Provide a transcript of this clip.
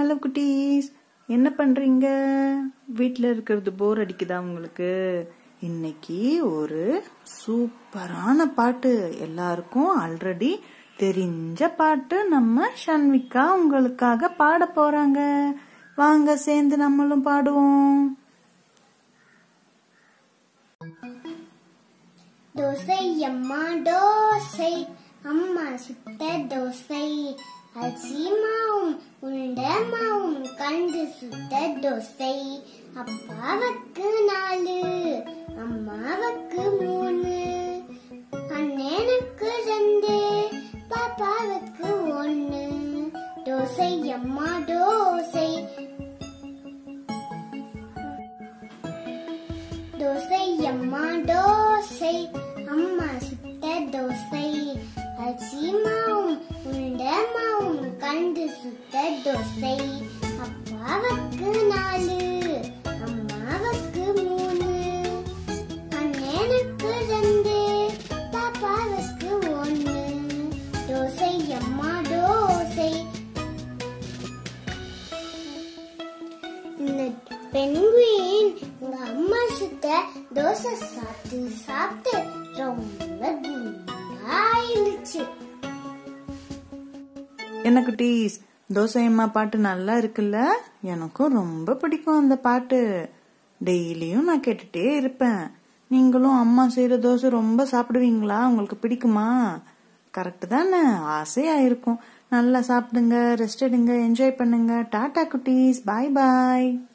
hello குட்டீஸ் என்ன பண்றீங்க வீட்டில் இருக்கிறது போர் அடிக்குதா உங்களுக்கு இன்னைக்கு ஒரு சூப்பரான பாட்டு எல்லாருக்கும் ஆல்ரெடி தெரிஞ்ச பாட்டு நம்ம ஷன்விகா உங்களுக்காக பாட போறாங்க வாங்க சேர்ந்து நம்மளும் பாடுவோம் தோசை அம்மா தோசை அம்மா சுட்ட தோசை அரிசி மாவும் உருண்ட மாவும் கண்டு சுட்ட தோசை அப்பாவுக்கு நாலு அம்மாவுக்கு மூணு அண்ணனுக்கு ரெண்டு பாப்பாவுக்கு ஒண்ணு தோசை அம்மா தோசை தோசை அம்மா தோசை அம்மா சுட்ட தோசை அரிசி மாவும் உருண்ட மாவும் கண்டு சுட்ட தோசை அப்பாவுக்கு நாலு அம்மாவுக்கு மூணு அண்ணனுக்கு ரெண்டு பாப்பாவுக்கு ஒண்ணு தோசை அம்மா தோசை இந்த பெண்குயின் உங்க அம்மா சுத்த தோசை சாப்பிட்டு சாப்பிட்டு ரொம்ப குண்டாயிருச்சு என்ன குட்டீஸ் தோசை அம்மா பாட்டு நல்லா இருக்குல்ல எனக்கும் ரொம்ப பிடிக்கும் அந்த பாட்டு டெய்லியும் நான் கேட்டுட்டே இருப்பேன் நீங்களும் அம்மா செய்யற தோசை ரொம்ப சாப்பிடுவீங்களா உங்களுக்கு பிடிக்குமா கரெக்ட் தானே ஆசையா இருக்கும் நல்லா சாப்பிடுங்க ரெஸ்ட் எடுங்க என்ஜாய் பண்ணுங்க டாடா குட்டீஸ் பாய் பாய்